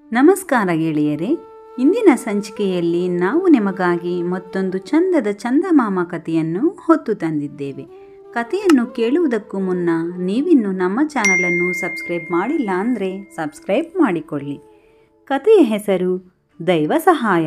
ನಮಸ್ಕಾರ ಗೆಳೆಯರೇ ಇಂದಿನ ಸಂಚಿಕೆಯಲ್ಲಿ ನಾವು ನಿಮಗಾಗಿ ಮತ್ತೊಂದು ಚಂದದ ಚಂದಮಾಮ ಕಥೆಯನ್ನು ಹೊತ್ತು ತಂದಿದ್ದೇವೆ ಕಥೆಯನ್ನು ಕೇಳುವುದಕ್ಕೂ ಮುನ್ನ ನೀವಿನ್ನು ನಮ್ಮ ಚಾನಲನ್ನು ಸಬ್ಸ್ಕ್ರೈಬ್ ಮಾಡಿಲ್ಲ ಅಂದರೆ ಸಬ್ಸ್ಕ್ರೈಬ್ ಮಾಡಿಕೊಳ್ಳಿ ಕಥೆಯ ಹೆಸರು ದೈವ ಸಹಾಯ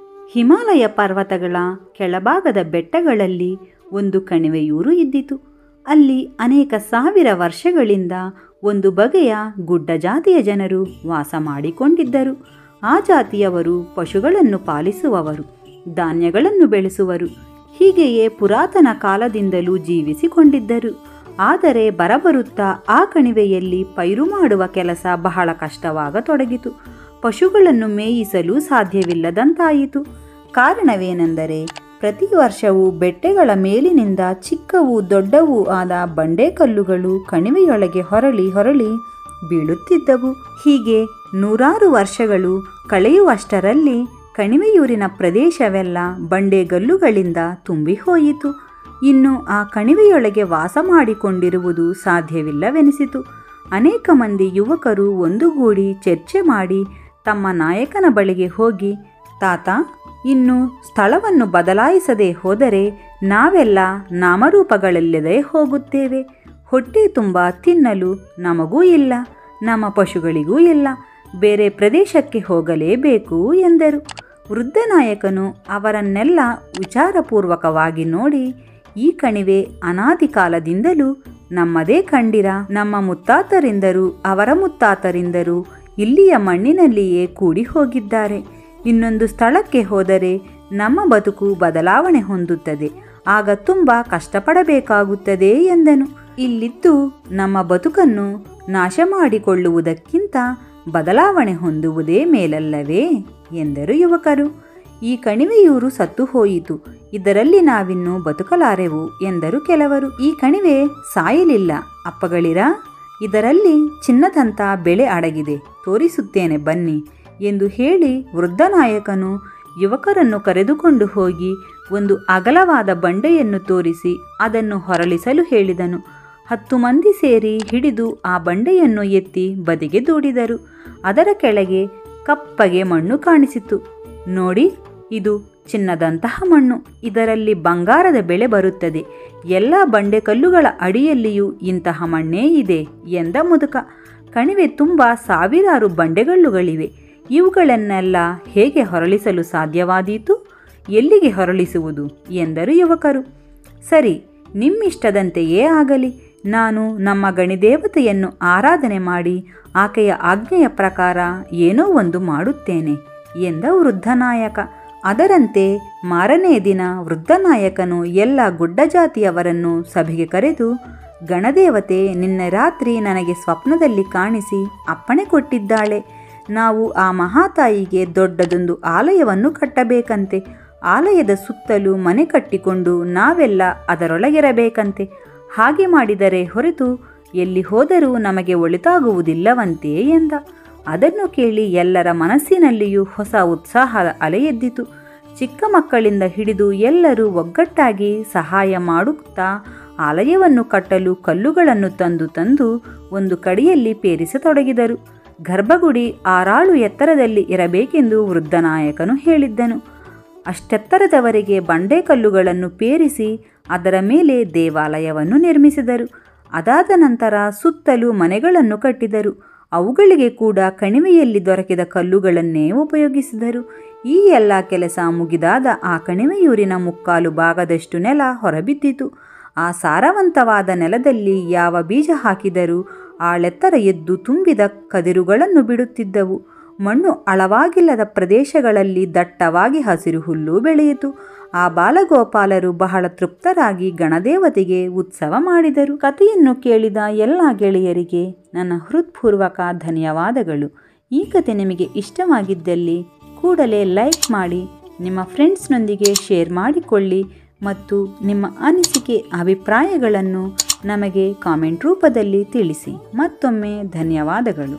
ಹಿಮಾಲಯ ಪರ್ವತಗಳ ಕೆಳಭಾಗದ ಬೆಟ್ಟಗಳಲ್ಲಿ ಒಂದು ಕಣಿವೆಯೂರು ಇದ್ದಿತು ಅಲ್ಲಿ ಅನೇಕ ಸಾವಿರ ವರ್ಷಗಳಿಂದ ಒಂದು ಬಗೆಯ ಗುಡ್ಡ ಜಾತಿಯ ಜನರು ವಾಸ ಮಾಡಿಕೊಂಡಿದ್ದರು ಆ ಜಾತಿಯವರು ಪಶುಗಳನ್ನು ಪಾಲಿಸುವವರು ಧಾನ್ಯಗಳನ್ನು ಬೆಳೆಸುವರು ಹೀಗೆಯೇ ಪುರಾತನ ಕಾಲದಿಂದಲೂ ಜೀವಿಸಿಕೊಂಡಿದ್ದರು ಆದರೆ ಬರಬರುತ್ತಾ ಆ ಕಣಿವೆಯಲ್ಲಿ ಪೈರು ಮಾಡುವ ಕೆಲಸ ಬಹಳ ಕಷ್ಟವಾಗತೊಡಗಿತು ಪಶುಗಳನ್ನು ಮೇಯಿಸಲು ಸಾಧ್ಯವಿಲ್ಲದಂತಾಯಿತು ಕಾರಣವೇನೆಂದರೆ ಪ್ರತಿ ವರ್ಷವೂ ಬೆಟ್ಟಗಳ ಮೇಲಿನಿಂದ ಚಿಕ್ಕವೂ ದೊಡ್ಡವೂ ಆದ ಬಂಡೆಕಲ್ಲುಗಳು ಕಣಿವೆಯೊಳಗೆ ಹೊರಳಿ ಹೊರಳಿ ಬೀಳುತ್ತಿದ್ದವು ಹೀಗೆ ನೂರಾರು ವರ್ಷಗಳು ಕಳೆಯುವಷ್ಟರಲ್ಲಿ ಕಣಿವೆಯೂರಿನ ಪ್ರದೇಶವೆಲ್ಲ ಬಂಡೆಗಲ್ಲುಗಳಿಂದ ತುಂಬಿ ಹೋಯಿತು ಇನ್ನು ಆ ಕಣಿವೆಯೊಳಗೆ ವಾಸ ಮಾಡಿಕೊಂಡಿರುವುದು ಸಾಧ್ಯವಿಲ್ಲವೆನಿಸಿತು ಅನೇಕ ಮಂದಿ ಯುವಕರು ಒಂದುಗೂಡಿ ಚರ್ಚೆ ಮಾಡಿ ತಮ್ಮ ನಾಯಕನ ಬಳಿಗೆ ಹೋಗಿ ತಾತ ಇನ್ನು ಸ್ಥಳವನ್ನು ಬದಲಾಯಿಸದೆ ಹೋದರೆ ನಾವೆಲ್ಲ ನಾಮರೂಪಗಳಿಲ್ಲದೆ ಹೋಗುತ್ತೇವೆ ಹೊಟ್ಟೆ ತುಂಬ ತಿನ್ನಲು ನಮಗೂ ಇಲ್ಲ ನಮ್ಮ ಪಶುಗಳಿಗೂ ಇಲ್ಲ ಬೇರೆ ಪ್ರದೇಶಕ್ಕೆ ಹೋಗಲೇಬೇಕು ಎಂದರು ವೃದ್ಧ ನಾಯಕನು ಅವರನ್ನೆಲ್ಲ ವಿಚಾರಪೂರ್ವಕವಾಗಿ ನೋಡಿ ಈ ಕಣಿವೆ ಅನಾದಿ ಕಾಲದಿಂದಲೂ ನಮ್ಮದೇ ಕಂಡಿರ ನಮ್ಮ ಮುತ್ತಾತರಿಂದರು ಅವರ ಮುತ್ತಾತರಿಂದರು ಇಲ್ಲಿಯ ಮಣ್ಣಿನಲ್ಲಿಯೇ ಕೂಡಿ ಹೋಗಿದ್ದಾರೆ ಇನ್ನೊಂದು ಸ್ಥಳಕ್ಕೆ ಹೋದರೆ ನಮ್ಮ ಬದುಕು ಬದಲಾವಣೆ ಹೊಂದುತ್ತದೆ ಆಗ ತುಂಬ ಕಷ್ಟಪಡಬೇಕಾಗುತ್ತದೆ ಎಂದನು ಇಲ್ಲಿದ್ದು ನಮ್ಮ ಬದುಕನ್ನು ನಾಶ ಮಾಡಿಕೊಳ್ಳುವುದಕ್ಕಿಂತ ಬದಲಾವಣೆ ಹೊಂದುವುದೇ ಮೇಲಲ್ಲವೇ ಎಂದರು ಯುವಕರು ಈ ಕಣಿವೆಯೂರು ಸತ್ತು ಹೋಯಿತು ಇದರಲ್ಲಿ ನಾವಿನ್ನು ಬದುಕಲಾರೆವು ಎಂದರು ಕೆಲವರು ಈ ಕಣಿವೆ ಸಾಯಲಿಲ್ಲ ಅಪ್ಪಗಳಿರ ಇದರಲ್ಲಿ ಚಿನ್ನದಂತ ಬೆಳೆ ಅಡಗಿದೆ ತೋರಿಸುತ್ತೇನೆ ಬನ್ನಿ ಎಂದು ಹೇಳಿ ವೃದ್ಧ ನಾಯಕನು ಯುವಕರನ್ನು ಕರೆದುಕೊಂಡು ಹೋಗಿ ಒಂದು ಅಗಲವಾದ ಬಂಡೆಯನ್ನು ತೋರಿಸಿ ಅದನ್ನು ಹೊರಳಿಸಲು ಹೇಳಿದನು ಹತ್ತು ಮಂದಿ ಸೇರಿ ಹಿಡಿದು ಆ ಬಂಡೆಯನ್ನು ಎತ್ತಿ ಬದಿಗೆ ದೂಡಿದರು ಅದರ ಕೆಳಗೆ ಕಪ್ಪಗೆ ಮಣ್ಣು ಕಾಣಿಸಿತು ನೋಡಿ ಇದು ಚಿನ್ನದಂತಹ ಮಣ್ಣು ಇದರಲ್ಲಿ ಬಂಗಾರದ ಬೆಳೆ ಬರುತ್ತದೆ ಎಲ್ಲ ಬಂಡೆಕಲ್ಲುಗಳ ಅಡಿಯಲ್ಲಿಯೂ ಇಂತಹ ಮಣ್ಣೇ ಇದೆ ಎಂದ ಮುದುಕ ಕಣಿವೆ ತುಂಬ ಸಾವಿರಾರು ಬಂಡೆಗಲ್ಲುಗಳಿವೆ ಇವುಗಳನ್ನೆಲ್ಲ ಹೇಗೆ ಹೊರಳಿಸಲು ಸಾಧ್ಯವಾದೀತು ಎಲ್ಲಿಗೆ ಹೊರಳಿಸುವುದು ಎಂದರು ಯುವಕರು ಸರಿ ನಿಮ್ಮಿಷ್ಟದಂತೆಯೇ ಆಗಲಿ ನಾನು ನಮ್ಮ ಗಣಿದೇವತೆಯನ್ನು ಆರಾಧನೆ ಮಾಡಿ ಆಕೆಯ ಆಜ್ಞೆಯ ಪ್ರಕಾರ ಏನೋ ಒಂದು ಮಾಡುತ್ತೇನೆ ಎಂದ ವೃದ್ಧನಾಯಕ ಅದರಂತೆ ಮಾರನೇ ದಿನ ವೃದ್ಧನಾಯಕನು ಎಲ್ಲ ಗುಡ್ಡ ಜಾತಿಯವರನ್ನು ಸಭೆಗೆ ಕರೆದು ಗಣದೇವತೆ ನಿನ್ನೆ ರಾತ್ರಿ ನನಗೆ ಸ್ವಪ್ನದಲ್ಲಿ ಕಾಣಿಸಿ ಅಪ್ಪಣೆ ಕೊಟ್ಟಿದ್ದಾಳೆ ನಾವು ಆ ಮಹಾತಾಯಿಗೆ ದೊಡ್ಡದೊಂದು ಆಲಯವನ್ನು ಕಟ್ಟಬೇಕಂತೆ ಆಲಯದ ಸುತ್ತಲೂ ಮನೆ ಕಟ್ಟಿಕೊಂಡು ನಾವೆಲ್ಲ ಅದರೊಳಗಿರಬೇಕಂತೆ ಹಾಗೆ ಮಾಡಿದರೆ ಹೊರತು ಎಲ್ಲಿ ಹೋದರೂ ನಮಗೆ ಒಳಿತಾಗುವುದಿಲ್ಲವಂತೆ ಎಂದ ಅದನ್ನು ಕೇಳಿ ಎಲ್ಲರ ಮನಸ್ಸಿನಲ್ಲಿಯೂ ಹೊಸ ಉತ್ಸಾಹದ ಅಲೆ ಎದ್ದಿತು ಚಿಕ್ಕ ಮಕ್ಕಳಿಂದ ಹಿಡಿದು ಎಲ್ಲರೂ ಒಗ್ಗಟ್ಟಾಗಿ ಸಹಾಯ ಮಾಡುತ್ತಾ ಆಲಯವನ್ನು ಕಟ್ಟಲು ಕಲ್ಲುಗಳನ್ನು ತಂದು ತಂದು ಒಂದು ಕಡೆಯಲ್ಲಿ ಪೇರಿಸತೊಡಗಿದರು ಗರ್ಭಗುಡಿ ಆರಾಳು ಎತ್ತರದಲ್ಲಿ ಇರಬೇಕೆಂದು ವೃದ್ಧನಾಯಕನು ಹೇಳಿದ್ದನು ಅಷ್ಟೆತ್ತರದವರೆಗೆ ಬಂಡೆಕಲ್ಲುಗಳನ್ನು ಪೇರಿಸಿ ಅದರ ಮೇಲೆ ದೇವಾಲಯವನ್ನು ನಿರ್ಮಿಸಿದರು ಅದಾದ ನಂತರ ಸುತ್ತಲೂ ಮನೆಗಳನ್ನು ಕಟ್ಟಿದರು ಅವುಗಳಿಗೆ ಕೂಡ ಕಣಿವೆಯಲ್ಲಿ ದೊರಕಿದ ಕಲ್ಲುಗಳನ್ನೇ ಉಪಯೋಗಿಸಿದರು ಈ ಎಲ್ಲ ಕೆಲಸ ಮುಗಿದಾದ ಆ ಕಣಿವೆಯೂರಿನ ಮುಕ್ಕಾಲು ಭಾಗದಷ್ಟು ನೆಲ ಹೊರಬಿದ್ದಿತು ಆ ಸಾರವಂತವಾದ ನೆಲದಲ್ಲಿ ಯಾವ ಬೀಜ ಹಾಕಿದರೂ ಆಳೆತ್ತರ ಎದ್ದು ತುಂಬಿದ ಕದಿರುಗಳನ್ನು ಬಿಡುತ್ತಿದ್ದವು ಮಣ್ಣು ಅಳವಾಗಿಲ್ಲದ ಪ್ರದೇಶಗಳಲ್ಲಿ ದಟ್ಟವಾಗಿ ಹಸಿರು ಹುಲ್ಲು ಬೆಳೆಯಿತು ಆ ಬಾಲಗೋಪಾಲರು ಬಹಳ ತೃಪ್ತರಾಗಿ ಗಣದೇವತೆಗೆ ಉತ್ಸವ ಮಾಡಿದರು ಕಥೆಯನ್ನು ಕೇಳಿದ ಎಲ್ಲ ಗೆಳೆಯರಿಗೆ ನನ್ನ ಹೃತ್ಪೂರ್ವಕ ಧನ್ಯವಾದಗಳು ಈ ಕತೆ ನಿಮಗೆ ಇಷ್ಟವಾಗಿದ್ದಲ್ಲಿ ಕೂಡಲೇ ಲೈಕ್ ಮಾಡಿ ನಿಮ್ಮ ಫ್ರೆಂಡ್ಸ್ನೊಂದಿಗೆ ಶೇರ್ ಮಾಡಿಕೊಳ್ಳಿ ಮತ್ತು ನಿಮ್ಮ ಅನಿಸಿಕೆ ಅಭಿಪ್ರಾಯಗಳನ್ನು ನಮಗೆ ಕಾಮೆಂಟ್ ರೂಪದಲ್ಲಿ ತಿಳಿಸಿ ಮತ್ತೊಮ್ಮೆ ಧನ್ಯವಾದಗಳು